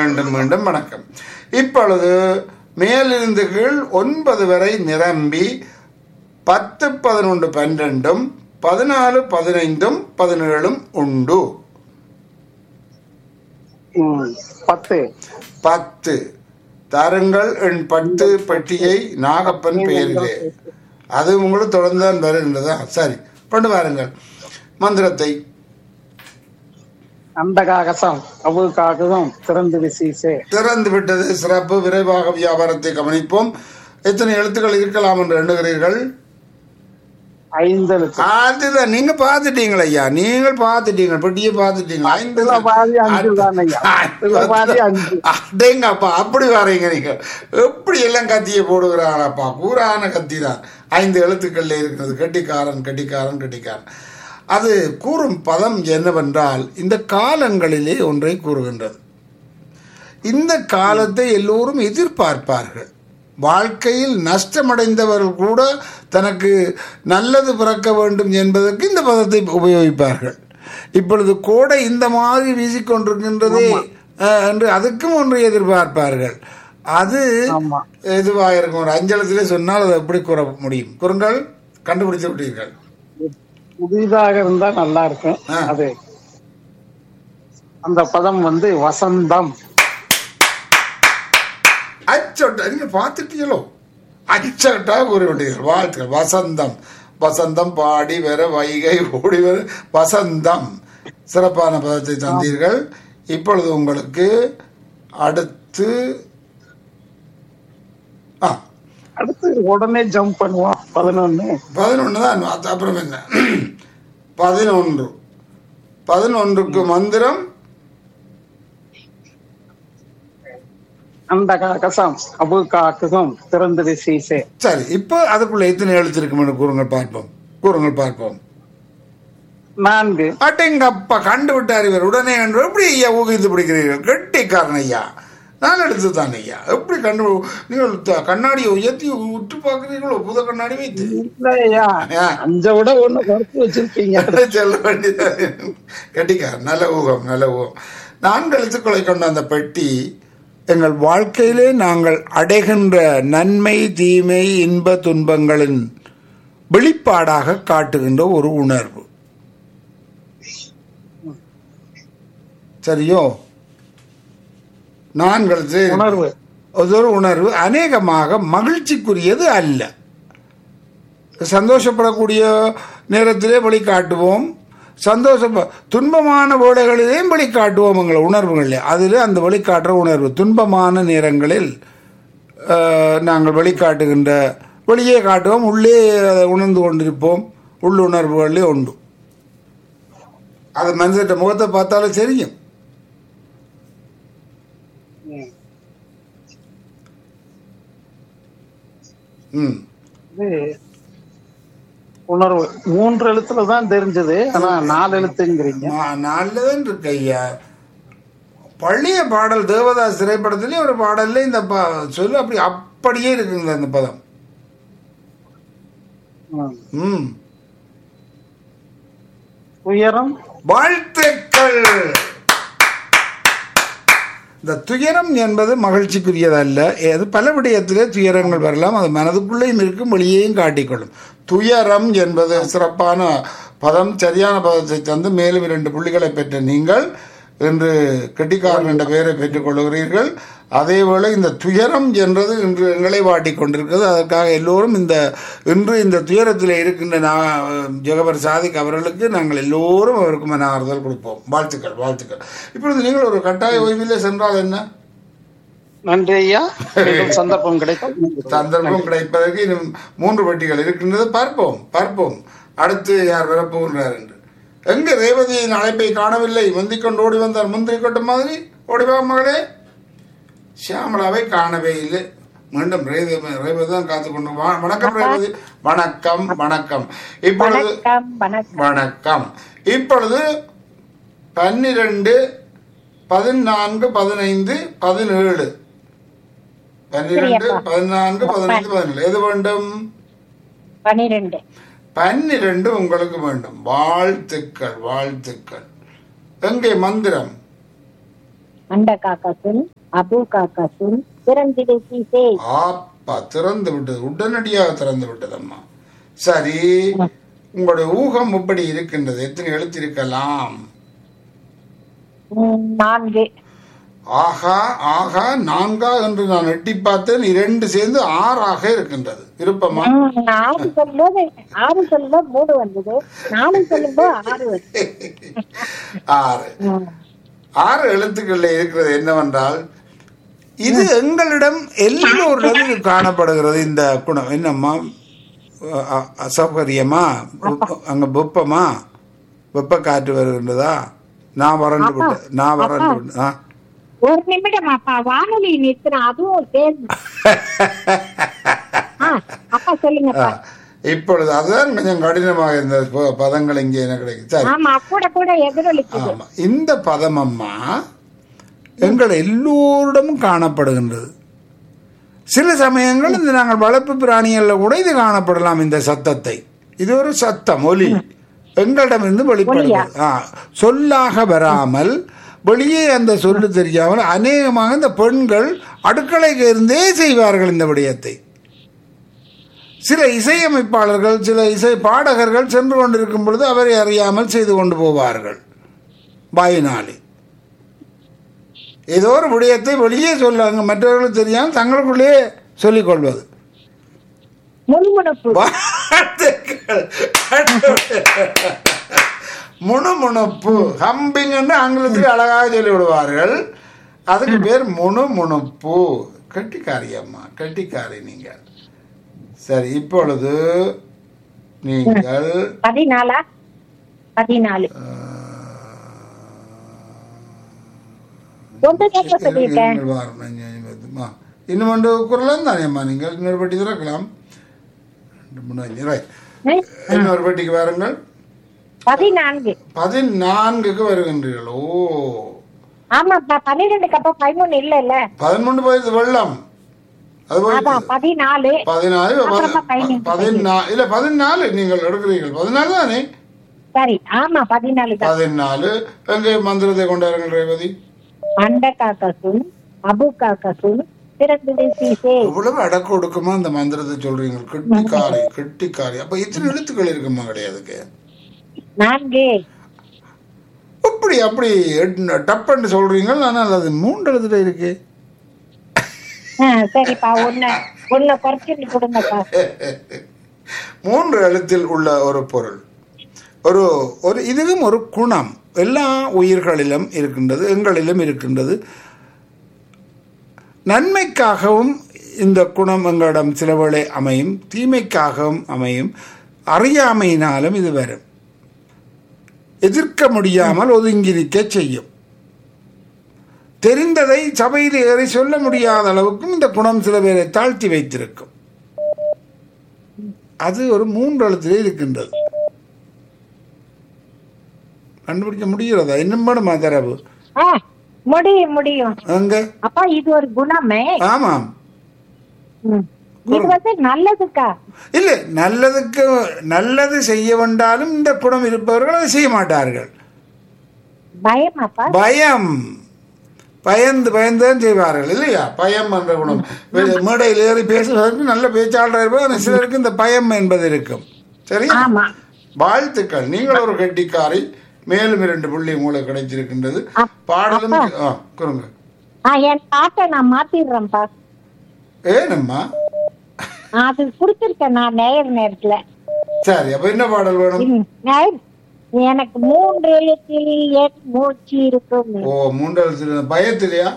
மீண்டும் மீண்டும் வணக்கம் இப்பொழுது மேலிருந்து கீழ் ஒன்பது வரை நிரம்பி பத்து பதினொன்று பன்னிரெண்டும் பதினாலு பதினைந்தும் பதினேழும் உண்டு ம், பத்து பத்து தாருங்கள் என் பத்து பெட்டியை நாகப்பன் பெயரிலே அது உங்களுக்கு தொடர்ந்து தான் வருகின்றதா சரி கொண்டு வாருங்கள் மந்திரத்தை அந்த காகசம் அவு காகசம் திறந்து விசீசே திறந்து விட்டது சிறப்பு விரைவாக வியாபாரத்தை கவனிப்போம் எத்தனை எழுத்துக்கள் இருக்கலாம் என்று எண்ணுகிறீர்கள் ஐந்து எழுத்து அதுதான் நீங்க பாத்துட்டீங்களா ஐயா நீங்கள் பாத்துட்டீங்க பெட்டியை பாத்துட்டீங்க ஐந்து இதுல பாதி அஞ்சு தான் ஐயா. இதுல பாதி அஞ்சு. அடேங்கப்பா அப்படி வரீங்க நீங்க எப்படி எல்லாம் கத்திய போடுகிறாரப்பா கூறான கத்தி தான் ஐந்து எழுத்துக்கள்ல இருக்கிறது கெட்டிக்காரன் கெட்டிக்காரன் கெட்டிக்காரன் அது கூறும் பதம் என்னவென்றால் இந்த காலங்களிலே ஒன்றை கூறுகின்றது இந்த காலத்தை எல்லோரும் எதிர்பார்ப்பார்கள் வாழ்க்கையில் நஷ்டமடைந்தவர்கள் கூட தனக்கு நல்லது பிறக்க வேண்டும் என்பதற்கு இந்த பதத்தை உபயோகிப்பார்கள் இப்பொழுது கோடை இந்த மாதிரி வீசிக்கொண்டிருக்கின்றதே அஹ், என்று அதுக்கும் ஒன்று எதிர்பார்ப்பார்கள் அது ஆமா எதுவாக இருக்கும் ஒரு அஞ்சலத்திலே சொன்னால் அதை எப்படி கூற முடியும் குறுங்கள் கண்டுபிடித்து விட்டீர்கள் புதிதாக இருந்தா நல்லா இருக்கும் ஆ. அது அந்த பதம் வந்து வசந்தம் அச்சோட்டா நீங்க பார்த்துட்டீங்களோ அச்சோட்டா கூறிவிட்டீர்கள் வாழ்த்துக்கள் வசந்தம் வசந்தம் பாடி வர வைகை ஓடி வர வசந்தம் சிறப்பான பதத்தை தந்தீர்கள் இப்பொழுது உங்களுக்கு அடுத்து ஆ அடுத்து உடனே ஜம்ப் பண்ணுவோம் பதினொன்னு பதினொன்று தான் அது அப்புறம் என்ன பதினொன்று பதினொன்றுக்கு மந்திரம் அந்த காகசம் அபு காகசம் திறந்து விசீசே சரி இப்போ அதுக்குள்ள எத்தனை எழுத்து இருக்குமென்னு கூறுங்கள் பார்ப்போம் கூறுங்கள் பார்ப்போம் நான்கு அட்டெங்கப்பா கண்டு விட்டார் இவர் உடனே என்று எப்படி ஐயா ஊகித்து பிடிக்கிறீர்கள் கெட்டிக்காரன் ஐயா நான் எடுத்து தான் ஐயா எப்படி கண்டு நீங்கள் த- கண்ணாடியை உயர்த்தி உற்று பார்க்கிறீர்களோ புத கண்ணாடி வைத்து இல்லையா ஆ. அஞ்ச விட ஒண்ணு குறைச்சு வச்சிருக்கீங்க சொல்ல வேண்டியது கெட்டிக்காரன் நல்ல ஊகம் நல்ல ஊகம் நான்கு எழுத்துக்களை கொண்ட அந்த பெட்டி எங்கள் வாழ்க்கையிலே நாங்கள் அடைகின்ற நன்மை தீமை இன்ப துன்பங்களின் வெளிப்பாடாக காட்டுகின்ற ஒரு உணர்வு சரியோ நான்கு எழுத்து உணர்வு அது ஒரு உணர்வு அநேகமாக மகிழ்ச்சிக்குரியது அல்ல சந்தோஷப்படக்கூடிய நேரத்திலே வழிகாட்டுவோம் சந்தோஷம் துன்பமான வேளைகளிலேயும் வழிகாட்டுவோம் எங்கள் உணர்வுகளில் அதில் அந்த வழிகாட்டுற உணர்வு துன்பமான நேரங்களில் அஹ், நாங்கள் வழிகாட்டுகின்ற வெளியே காட்டுவோம் உள்ளே அதை உணர்ந்து கொண்டிருப்போம் உள்ளுணர்வுகளிலே உண்டு அது மனிதர்கிட்ட முகத்தை பார்த்தாலும் தெரியும் ம். ம் இது உணர்வு மூன்று எழுத்துல தான் தெரிஞ்சது ஆனா நாலு எழுத்துங்கிறீங்க நா- நல்லதான் இருக்கு ஐயா பள்ளிய பாடல் தேவதாஸ் திரைப்படத்திலே ஒரு பாடல்ல இந்த ப- சொல்லு அப்படி அப்படியே இருக்குங்க அந்த பதம் ம். ம் உயரம் வாழ்த்துக்கள் இந்த துயரம் என்பது மகிழ்ச்சிக்குரியதல்ல அது பல விடயத்திலே துயரங்கள் வரலாம் அது மனதுக்குள்ளேயும் இருக்கும் வெளியேயும் காட்டிக்கொள்ளும் துயரம் என்பது சிறப்பான பதம் சரியான பதத்தை தந்து மேலும் இரண்டு புள்ளிகளை பெற்ற நீங்கள் இன்று கெட்டிக்காரன் என்ற பெயரை பெற்றுக் கொள்கிறீர்கள் அதேவேளை இந்த துயரம் என்றது இன்று எங்களை வாட்டிக் கொண்டிருக்கிறது அதற்காக எல்லோரும் இந்த இன்று இந்த துயரத்தில் இருக்கின்ற நா- ஜெகபர் சாதிக் அவர்களுக்கு நாங்கள் எல்லோரும் அவருக்கு மன ஆறுதல் கொடுப்போம் வாழ்த்துக்கள் வாழ்த்துக்கள் இப்பொழுது நீங்கள் ஒரு கட்டாய ஓய்விலே சென்றால் என்ன நன்றி ஐயா மீண்டும் சந்தர்ப்பம் கிடைக்கும் சந்தர்ப்பம் கிடைப்பதற்கு இன்னும் மூன்று பெட்டிகள் இருக்கின்றது பார்ப்போம் பார்ப்போம் அடுத்து யார் வரப்போகின்றார் என்று எங்க ரேவதியின் அழைப்பை காணவில்லை முந்திக் கொண்டு ஓடி வந்தார் முந்திரி கொட்ட மாதிரி ஓடிவா மகளே சியாமலாவை காணவே இல்லை மீண்டும் ரேவதி ரேவதி தான் காத்து கொண்டு வா- வணக்கம் ரேவதி வணக்கம் வணக்கம் இப்பொழுது வணக்கம் வணக்கம் வணக்கம் இப்பொழுது பன்னிரண்டு பதினான்கு பதினைந்து பதினேழு பன்னிரண்டு சரியப்பா. பதினான்கு பதினைந்து பதினேழு எது வேண்டும் பனிரெண்டு பன்னிரண்டு உங்களுக்கு வேண்டும் வாழ்த்துக்கள் வாழ்த்துக்கள் எங்கே மந்திரம் அண்ட காக்கசுன் அபு காக்கசுன் திறந்திடு சீசே ஆப்பா திறந்து விட்டது உடனடியாக திறந்து விட்டதம்மா சரி உங்களுடைய ஊகம் இப்படி இருக்கின்றது எத்தனை எழுத்து இருக்கலாம் ம், நான்கு ஆகா ஆகா நான்கா என்று நான் எட்டி பார்த்தேன் இரண்டு சேர்ந்து ஆறாக இருக்கின்றது விருப்பமா ம், ஆறு சொல்லும்போது ஆறு சொல்லும்போது மூணு வந்தது நாலு சொல்லும்போது ஆறு வந்தது ஆறு ம். ஆறு ஆறு எழுத்துக்கள்ல இருக்கிறது என்னவென்றால் இது எங்களிடம் எல்லோரிடமும் காணப்படுகிறது இந்த குணம் என்னம்மா அ- அ- அசௌகரியமா வெப்ப- அங்க வெப்பமா வெப்ப காற்று வருகின்றதா நான் வறண்டு விட்டேன் நான் வறண்டு விட்டேன் ஆ. ஒரு நிமிடம் அப்பா வானொலி நிறுத்தின அதுவும் சேர்ந்து ஆ, அப்பா ஆ. சொல்லுங்கப்பா இப்பொழுது அதுதான் கொஞ்சம் கடினமாக இருந்த ப- பதங்கள் இங்கே எனக்கு கிடைக்கும் சரி ஆமா கூட கூட எதிரொலிக்குது ஆமா இந்த பதம் அம்மா எங்கள் எல்லோரிடமும் காணப்படுகின்றது சில சமயங்கள் இந்த நாங்கள் வளர்ப்பு பிராணிகளில் கூட இது காணப்படலாம் இந்த சத்தத்தை இது ஒரு சத்தம் ஒலி எங்களிடமிருந்து வெளிப்படுகிறது ஆ, சொல்லாக வராமல் வெளியே அந்த சொல்லு தெரியாமல் அநேகமாக இந்த பெண்கள் அடுக்கலைக்கு இருந்தே செய்வார்கள் இந்த விடயத்தை சில இசையமைப்பாளர்கள் சில இசை பாடகர்கள் சென்று கொண்டிருக்கும் பொழுது அவரை அறியாமல் செய்து கொண்டு போவார்கள் வாயினாலே ஏதோ ஒரு விடயத்தை வெளியே சொல்லாங்க மற்றவர்களுக்கு தெரியாமல் தங்களுக்குள்ளேயே சொல்லிக் கொள்வது முணுமுணுப்பு வாழ்த்துக்கள். முணுமுணுப்பு ஹம்பிங்னு ஆங்கிலத்தில் அழகாக சொல்லி விடுவார்கள் அதுக்கு பேர் முணுமுணுப்பு கட்டிக்காரி அம்மா கட்டிக்காரி நீங்கள் சரி இப்பொழுது நீங்கள் பதினாலா பதினாலு ஒன்று தான் சொல்லியிருக்கேன் நீங்கள் வாரம் அம்மா இன்னும் ஒன்று குரலாம் தானேம்மா நீங்கள் இன்னொரு பெட்டி திறக்கலாம் ரெண்டு மூணு அஞ்சு ரைட் ம், இன்னொரு பெட்டிக்கு வாருங்கள் பதினான்கு பதினான்குக்கு வருகின்றீர்கள் ஓ ஆமாப்பா பன்னிரெண்டுக்கு அப்ப பதிமூணு இல்ல இல்ல பதினொன்று போயிடுது வெள்ளம் அது போயிடுது அதான் பதினாலு பதினாலு அப்புறமா பதினஞ்சு. பதினாலு இல்ல பதினாலு நீங்கள் எடுக்கிறீர்கள் பதினாலு தானே சரி ஆமா பதினாலு தான் பதினாலு எங்கே மந்திரத்தை கொண்டாருங்கள் ரேவதி அண்ட காக்கசுன் அபு காக்கசுன் திறந்தது சீசே இவ்வளவு அடக்க ஒடுக்கமா அந்த மந்திரத்தை சொல்றீங்க கெட்டிக்காரி கெட்டிக்காரி அப்ப இத்தனை எழுத்துக்கள் இருக்குமா கிடையாதுக்கு நான்கு அப்படி அப்படி எட்- டப்புன்னு சொல்றீங்க ஆனால் அது மூன்று எழுத்துல இருக்கு ஆ, சரிப்பா ஒண்ணு ஒண்ணு குறைச்சிட்டு கொடுங்கப்பா மூன்று எழுத்தில் உள்ள ஒரு பொருள் ஒரு ஒரு இதுவும் ஒரு குணம் எல்லா உயிர்களிலும் இருக்கின்றது எங்களிலும் இருக்கின்றது நன்மைக்காகவும் இந்த குணம் எங்களிடம் சில வேளை அமையும் தீமைக்காகவும் அமையும் அறியாமையினாலும் இது வரும் எதிர்க்க முடியாமல் ஒதுங்கி நிற்க செய்யும் தெரிந்ததை சபையில் ஏறி சொல்ல முடியாத அளவுக்கும் இந்த குணம் சில பேரை தாழ்த்தி வைத்திருக்கும் அது ஒரு மூன்று எழுத்திலே இருக்கின்றது கண்டுபிடிக்க முடிகிறதா இன்னும் வேணுமா தரவு ஆ, முடியும் முடியும் அங்க அப்பா இது ஒரு குணமே ஆமாம் ம். இது வந்து நல்லதுக்கா இல்லை நல்லதுக்கு நல்லது செய்ய வேண்டாலும் இந்த குணம் இருப்பவர்கள் அதை செய்ய மாட்டார்கள் பயமாப்பா பயம் பயந்து பயந்து தான் செய்வார்கள் இல்லையா பயம் என்ற குணம் வெளி- மேடையில் ஏறி பேசுவதற்கு நல்ல பேச்சாளர் இருப்பார் ஆனால் சிலருக்கு இந்த பயம் என்பது இருக்கும் சரி ஆமா வாழ்த்துக்கள் நீங்கள் ஒரு கெட்டிக்காரி மேலும் இரண்டு புள்ளி உங்களுக்கு கிடைச்சிருக்கின்றது அப்- பாடலும் ஆ குறுங்க ஆ, என் பாட்டை நான் மாத்திடுறேன்ப்பா ஏனம்மா அது கொடுத்துருக்கேன் நான் நேர் நேரத்துல சரி அப்ப என்ன பாடல் வேணும் ம், நேர் எனக்கு மூன்று எழுத்தில் என் மூச்சு இருக்கும் ஓ மூன்று எழுத்து பயத்திலையா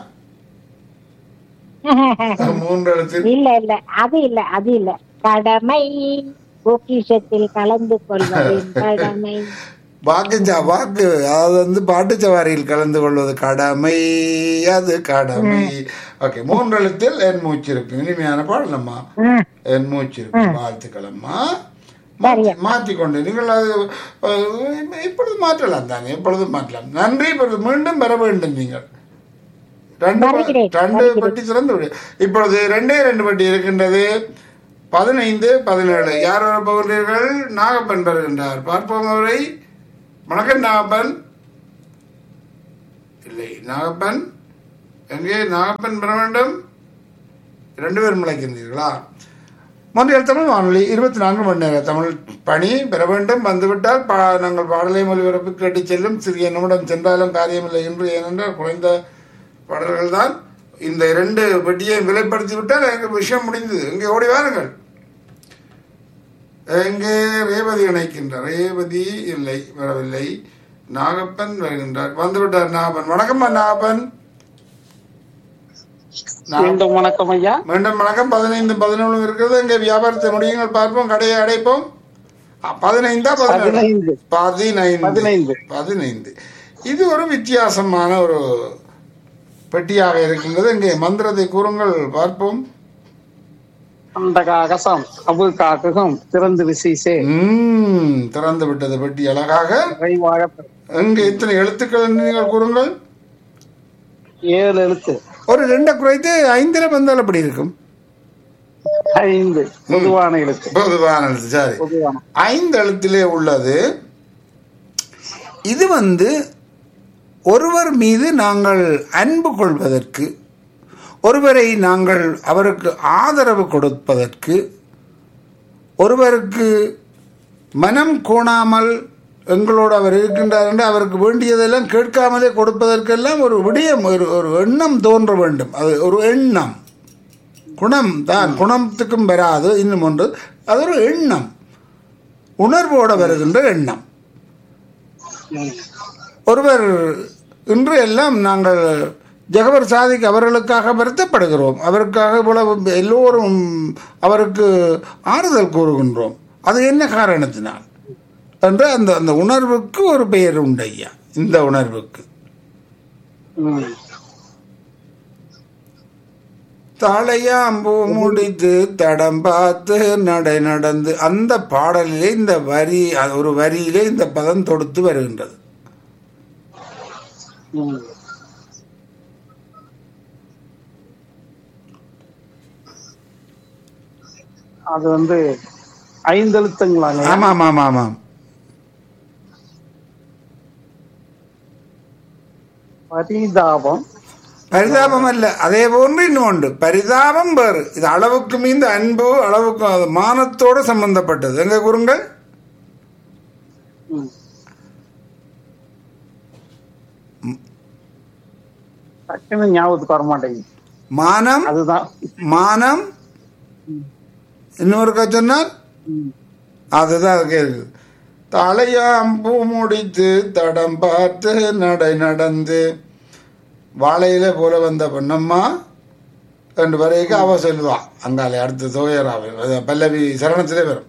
மூன்று எழுத்து இல்ல இல்ல அது இல்ல அது இல்ல கடமை பொக்கிஷத்தில் கலந்து கொள்வதின் கடமை வாக்கு ச- வாக்கு அதாவது வந்து பாட்டு சவாரியில் கலந்து கொள்வது கடமை அது கடமை ஓகே மூன்று எழுத்தில் என் மூச்சு இருக்கு இனிமையான பாடலம்மா ம், என் மூச்சு இருக்கு வாழ்த்துக்களம்மா மாற்றி மாற்றிக்கொண்டு நீங்கள் அது அஹ், இப்பொழுது மாற்றலாம் தானே எப்பொழுதும் மாற்றலாம் நன்றி இப்பொழுது மீண்டும் பெற வேண்டும் நீங்கள் ரெண்டு ப- வருகிறேன், ரெண்டு பெட்டி திறந்து விடு இப்பொழுது ரெண்டே ரெண்டு பெட்டி இருக்கின்றது பதினைந்து பதினேழு யார் வர போகிறீர்கள் நாகப்பன் வருகின்றார் பார்ப்போம் அவரை வணக்கம் நாகப்பன் இல்லை நாகப்பன் எங்கே நாகப்பன் பெற வேண்டும் ரெண்டு பேரும் முளைக்கின்றீர்களா மொன்றியல் தமிழ் வானொலி இருபத்தி நான்கு மணி நேர தமிழ் பணி பெற வேண்டும் வந்துவிட்டால் பா நாங்கள் பாடலை மொழிபரப்பு கேட்டு செல்லும் சிறிய நிமிடம் சென்றாலும் காரியமில்லை என்று ஏனென்றால் குறைந்த பாடல்கள் தான் இந்த இரண்டு பெட்டியை விலைப்படுத்தி விட்டால் எங்கள் விஷயம் முடிந்தது இங்கே ஓடி வாருங்கள் எங்கே ரேவதி இணைக்கின்றார் ரேவதி இல்லை வரவில்லை நாகப்பன் வருகின்றார் வந்துவிட்டார் நாகப்பன் வணக்கம் நாகப்பன் நாகப்பன். மீண்டும் வணக்கம் ஐயா மீண்டும் வணக்கம் பதினைந்து பதினொன்று இருக்கிறது இங்கே வியாபாரத்தை முடியுங்கள் பார்ப்போம் கடையை அடைப்போம் அ, பதினைந்தா பதினேழு பதினைந்து பதினைந்து பதினைந்து. பதினைந்து இது ஒரு வித்தியாசமான ஒரு பெட்டியாக இருக்கின்றது இங்கே மந்திரத்தை கூறுங்கள் பார்ப்போம் அந்த காகசம் அபு காக்ககம் திறந்து விசீசே ம், திறந்து விட்டது பெட்டி அழகாக விரைவாக பெறு. இங்கே இத்தனை எழுத்துக்கள் என்று நீங்கள் கூறுங்கள் ஏழு எழுத்து ஒரு ரெண்டை குறைத்து ஐந்தில வந்தால் அப்படி இருக்கும் ஐந்து பொதுவான எழுத்து பொதுவான எழுத்து சரி பொதுவான ஐந்து எழுத்திலே உள்ளது இது வந்து ஒருவர் மீது நாங்கள் அன்பு கொள்வதற்கு ஒருவரை நாங்கள் அவருக்கு ஆதரவு கொடுப்பதற்கு ஒருவருக்கு மனம் கோணாமல் எங்களோடு அவர் இருக்கின்றார் என்று அவருக்கு வேண்டியதெல்லாம் கேட்காமலே கொடுப்பதற்கெல்லாம் ஒரு விடயம் ஒரு ஒரு எண்ணம் தோன்ற வேண்டும் அது ஒரு எண்ணம் குணம் தான் குணத்துக்கும் வராது இன்னும் ஒன்று அது ஒரு எண்ணம் உணர்வோடு வருகின்ற எண்ணம் ம். ஒருவர் இன்று எல்லாம் நாங்கள் ஜெகவர் சாதிக்கு அவர்களுக்காக வருத்தப்படுகிறோம் அவருக்காக இவ்வளவு எல்லோரும் அவருக்கு ஆறுதல் கூறுகின்றோம் அது என்ன காரணத்தினால் என்று அந்த அந்த உணர்வுக்கு ஒரு பெயர் உண்டு ஐயா இந்த உணர்வுக்கு ம். தலையாம்பூ முடித்து தடம் பார்த்து நடை நடந்து அந்த பாடலிலே இந்த வரி அது ஒரு வரியிலே இந்த பதம் தொடுத்து வருகின்றது ம். அது வந்து ஐந்து எழுத்துங்களாங்க ஆமாம் ஆமாம் ஆமாம் பரிதாபம் பரிதாபம் அல்ல அதே போன்று இன்னும் உண்டு பரிதாபம் வேறு இது அளவுக்கு மீந்த அன்பு அளவுக்கு அது மானத்தோடு சம்பந்தப்பட்டது எங்க கூறுங்கள் ம். டக்குன்னு ஞாபகத்துக்கு வர மாட்டேங்குது மானம் அதுதான் மானம் இன்னொருக்கா சொன்னால் ம். அதுதான் அதுக்கு இருக்குது தலையாம்பூ முடித்து தடம் பார்த்து நடை நடந்து வாழையில போல வந்த பொன்னம்மா ரெண்டு வரைக்கும் அவ சொல்லுவா அங்காலே அடுத்த தோயராவை பல்லவி சரணத்திலே வரும்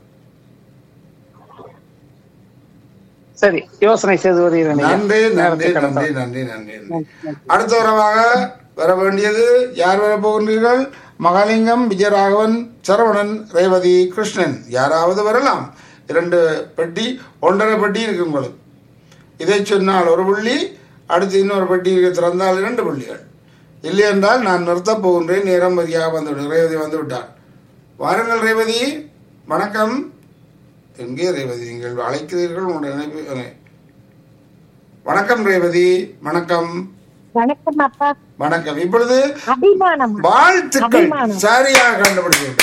சரி யோசனை செய்து வருகிறேன் ஐயா. நன்றி நன்றி நேரத்தை கடந்தோம். நன்றி நன்றி நன்றி நன்றி. அடுத்த உறவாக வர வேண்டியது யார் வர போகின்றீர்கள் மகாலிங்கம் விஜயராகவன் சரவணன் ரேவதி கிருஷ்ணன் யாராவது வரலாம் இரண்டு பெட்டி ஒன்றரை பெட்டி இருக்கு உங்களுக்கு இதை சொன்னால் ஒரு புள்ளி அடுத்து இன்னொரு பெட்டி இருக்கு திறந்தால் இரண்டு புள்ளிகள் இல்லை என்றால் நான் நிறுத்தப் போகின்றேன் நேரம் மதியாக வந்துவிடும் ரேவதி வந்து விட்டார் வாருங்கள் ரேவதி வணக்கம் எங்கே ரேவதி நீங்கள் அழைக்கிறீர்கள் உங்களுடைய இணைப்பு அஹ். வணக்கம் ரேவதி வணக்கம் வணக்கம் அப்பா வணக்கம் இப்பொழுது அபிமானம் வாழ்த்துக்கள் அபிமானம். சரியாக கண்டுபிடிச்சீர்கள்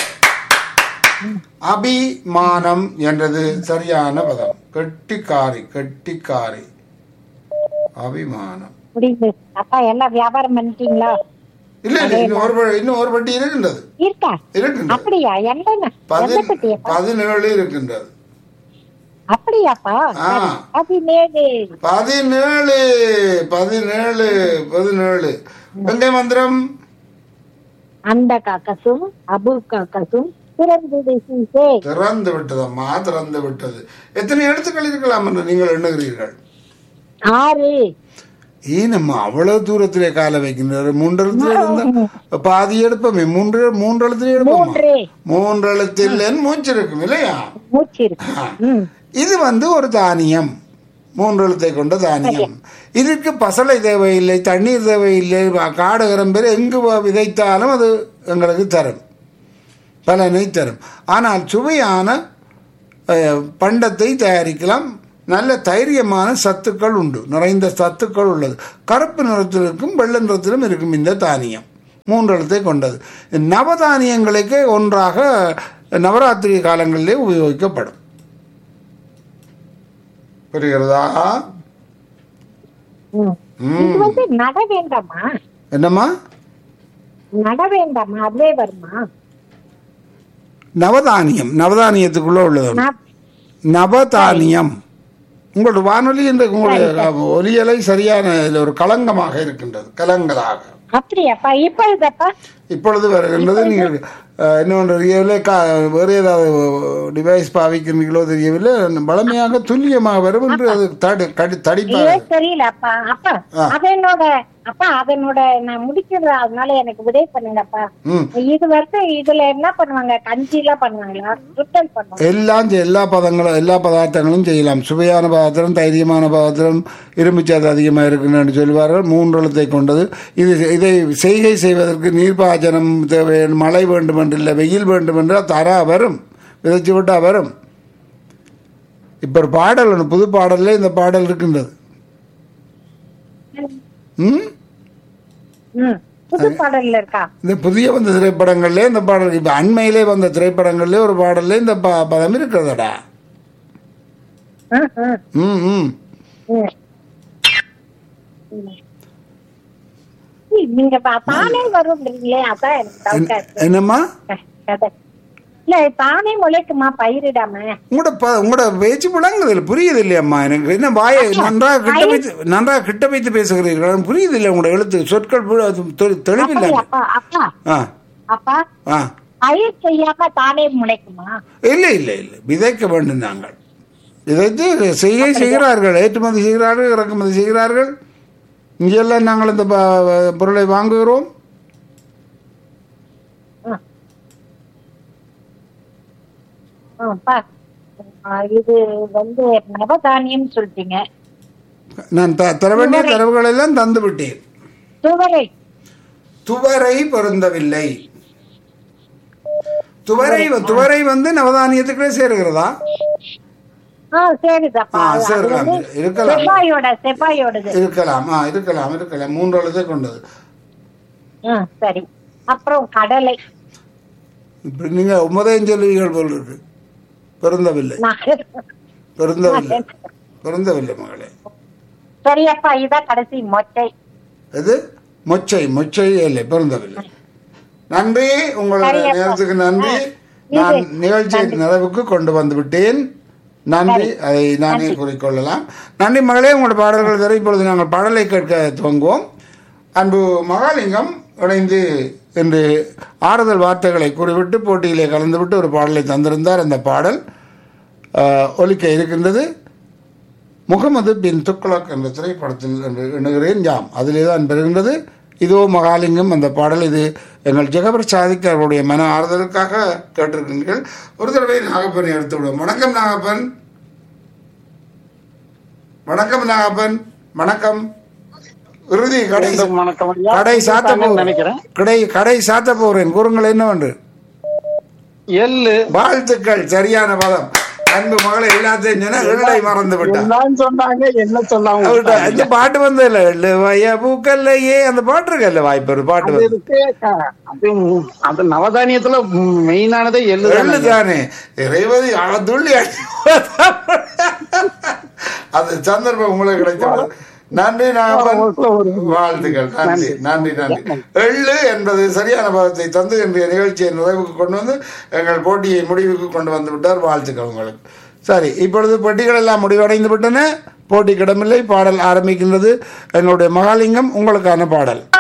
அபிமானம் என்றது சரியான பதம் கெட்டிக்காரி கெட்டிக்காரி அபிமானம் முடிந்து அப்பா எல்லாம் வியாபாரம் பண்ணிட்டீங்களா இல்ல இல்ல இன்னும் ஒரு ப- இன்னும் ஒரு பட்டி இருக்கின்றது இருக்கா இருக்கின்றது அப்படியா என்ன எந்த பதி- பெட்டியப்பா பதினேழு இருக்கின்றது அப்படியாப்பா ஆ. பதினேழு பதினேழு பதினேழு பதினேழு வெங்கை மந்திரம் அந்த காக்கசும் அபு காக்கசும் பிறந்தது சீசே திறந்து விட்டதம்மா திறந்து விட்டது எத்தனை எழுத்துக்கள் இருக்கலாம் என்று நீங்கள் எண்ணுகிறீர்கள் ஆறு ஏன் நம்ம அவ்வளவு தூரத்திலே கால வைக்கின்றாரு மூன்று எழுத்துல இருந்தா பாதி எடுப்போமே மூன்று மூன்று எழுத்துல எடுப்போமா மூன்று மூன்று எழுத்தில் மூச்சு இருக்கும் இல்லையா மூச்சு இருக்கு ஆ. ம் இது வந்து ஒரு தானியம் மூன்று எழுத்தை கொண்ட தானியம் இதுக்கு பசலை தேவையில்லை தண்ணீர் தேவையில்லை காடுகிறம் பேர் எங்கு வ- விதைத்தாலும் அது எங்களுக்கு தரும் பலனை தரும் ஆனால் சுவையான அஹ், பண்டத்தை தயாரிக்கலாம் நல்ல தைரியமான சத்துக்கள் உண்டு நிறைந்த சத்துக்கள் உள்ளது கருப்பு நிறத்தில் இருக்கும் வெள்ளை நிறத்திலும் இருக்கும் இந்த தானியம் மூன்று எழுத்தை கொண்டது நவதானியங்களுக்கே ஒன்றாக நவராத்திரி காலங்களிலே உபயோகிக்கப்படும் புரிகிறதா ம். ம். இது வந்து நட வேண்டாமா என்னம்மா நட வேண்டாமா அதுவே வருமா நவதானியம் நவதானியத்துக்குள்ள உள்ளது ஒன்று. நான் நவதானியம் உங்களோட வானொலி என்ற உங்களுடைய ஒலியலை சரியான இதில் ஒரு களங்கமாக இருக்கின்றது கலங்களாக அப்படியாப்பா இப்ப இதப்பா இப்பொழுது வருகின்றது நீங்கள் அஹ், இன்னொன்று தெரியவில்லை கா வேறு ஏதாவது டிவைஸ் பாவிக்கிறீர்களோ தெரியவில்லை பழமையாக துல்லியமாக வரும் என்று அது தடி கடி தடிப்பாக ஏன் தெரியல அப்பா அப்பா ஆ. அதனோட அப்பா அதனோட நான் முடிக்கிறது அதனால எனக்கு உதவி பண்ணுங்கப்பா ம் இது வந்து இதுல என்ன பண்ணுவாங்க கஞ்சி எல்லாம் பண்ணுவாங்களா சுத்தல் பண்ணுவாங்க எல்லாம் செய்- எல்லா பதங்களும் எல்லா பதார்த்தங்களும் செய்யலாம் சுவையான பதார்த்தம் தைரியமான பதார்த்தம் இரும்புச்சத்து அதிகமாக இருக்குன்னு சொல்வார்கள் மூன்று எழுத்தை கொண்டது இது இதை செய்கை செய்வதற்கு நீர்ப்பாசனம் தேவை மழை வேண்டும் என்று இல்லை வெயில் வேண்டும் என்றால் தரா வரும் விதைச்சு விட்டா வரும் இப்போ ஒரு பாடல் ஒன்று புது பாடல்ல இந்த பாடல் இருக்கின்றது ம் ம் புது பாடல்ல இருக்கா இந்த புதிய வந்த திரைப்படங்கள்லே இந்த பாடல் இப்போ அண்மையிலே வந்த திரைப்படங்கள்லே ஒரு பாடல்ல இந்த ப பதம் இருக்கிறதடா ம், ம், ம் ம் ம். ம். நீங்க பா- தானே வரும்ன்றீங்களே அதான் எனக்கு டவுட்டா இருக்கு என்னம்மா கதை. இல்ல தானே முளைக்குமா பயிரிடாம உங்களோட ப உங்களோட பேச்சு புலங்குது இல்லை புரியுது இல்லையம்மா எனக்கு என்ன வாயை நன்றாக கிட்ட வைத்து நன்றாக கிட்ட வைத்து பேசுகிறீர்கள் எனக்கு புரியுது இல்லை உங்களோட எழுத்து சொற்கள் புல- தெ- தெளிவில்லை அப்பா அப்பா ஆ அப்பா ஆ பயிர் செய்யாம தானே முளைக்குமா இல்லை இல்லை இல்லை விதைக்க வேண்டும் நாங்கள் விதைத்து செய்கை செய்கிறார்கள் ஏற்றுமதி செய்கிறார்கள் இறக்குமதி செய்கிறார்கள் இங்கெல்லாம் நாங்கள் இந்த ப- பொருளை வாங்குகிறோம் ஆ, அப்பா ஆ, இது வந்து நவதானியம் சொல்லிட்டீங்க நான் த தர வேண்டிய தரவுகள் எல்லாம் தந்து விட்டேன் துவரை துவரை பொருந்தவில்லை துவரை துவரை வந்து நவதானியத்துக்குள்ளே சேருகிறதா ஆ சரிதாப்பா ஆ, அது சரிதான். வந்து இருக்கலாம். செவ்வாயோட செவ்வாயோடது இருக்கலாம் ஆ இருக்கலாம் இருக்கலாம் மூன்று எழுத்தை கொண்டது ஆ சரி அப்புறம் கடலை இப்படி நீங்க ஒன்பதையும் சொல்லுவீர்கள் போல் இருக்கு பொருந்தவில்லை நான் பொருந்தவில்லை பொருந்தவில்லை மகளே சரியப்பா இதான் கடைசி மொச்சை எது மொச்சை மொச்சை இல்லை பொருந்தவில்லை நன்றி உங்களுடைய சரி, அப்பா. நேரத்துக்கு நன்றி ஆ, நான் இது, நிகழ்ச்சியை நிறைவுக்கு கொண்டு வந்து விட்டேன் நன்றி அதை நானே கூறிக்கொள்ளலாம் நன்றி மகளே உங்களுடைய பாடல்கள் தர இப்பொழுது நாங்கள் பாடலை கேட்க துவங்குவோம் அன்பு மகாலிங்கம் இணைந்து என்று ஆறுதல் வார்த்தைகளை கூறிவிட்டு போட்டியிலே கலந்துவிட்டு ஒரு பாடலை தந்திருந்தார் அந்த பாடல் ஆ, ஒலிக்க இருக்கின்றது முகமது பின் துக்ளக் என்ற திரைப்படத்தில் என்று எண்ணுகிறேன் யாம் அதிலே தான் பெறுகின்றது இதோ மகாலிங்கம் அந்த பாடல் இது எங்கள் ஜெகபர் சாதிக் அவருடைய மன ஆறுதலுக்காக கேட்டிருக்கிறீர்கள் ஒரு தடவை நாகப்பனை எடுத்து விடுவோம் வணக்கம் நாகப்பன் வணக்கம் நாகப்பன் வணக்கம் இறுதி கடை மீண்டும் வணக்கம் ஐயா. கடை சாத்த நான் நினைக்கிறேன் கடை கடை சாத்த போகிறேன் கூறுங்கள் என்னவென்று எள்ளு வாழ்த்துக்கள் சரியான பதம் அன்பு மகளை எல்லாத்தையும் சொன்னா எள்ளை மறந்து விட்டார் எல்லாம் சொன்னாங்க என்ன சொல்லாம அவர்ட்ட விட்டாங்க. அந்த பாட்டு வந்து இல்ல எள்ளு வய பூக்கல்லையே அந்த பாட்டு இருக்குல்ல வாய்ப்பு ஒரு பாட்டு அது வந்து இருக்கு, க- அது மு- அது நவதானியத்துல மெயினானதே எள்ளு எள்ளு தானே. தானே இறைவதி அவ துள்ளி அடி அது சந்தர்ப்பம் உங்களுக்கு கிடைத்தது நன்றி நாகப்பன் வாழ்த்துக்கள் நன்றி நன்றி நன்றி எள்ளு என்பது சரியான பதத்தை தந்து இன்றைய நிகழ்ச்சியை நிறைவுக்கு கொண்டு வந்து எங்கள் போட்டியை முடிவுக்கு கொண்டு வந்து விட்டார் வாழ்த்துக்கள் உங்களுக்கு சரி இப்பொழுது பெட்டிகள் எல்லாம் முடிவடைந்து விட்டன போட்டிக்கிடமில்லை பாடல் ஆரம்பிக்கின்றது எங்களுடைய மகாலிங்கம் உங்களுக்கான பாடல்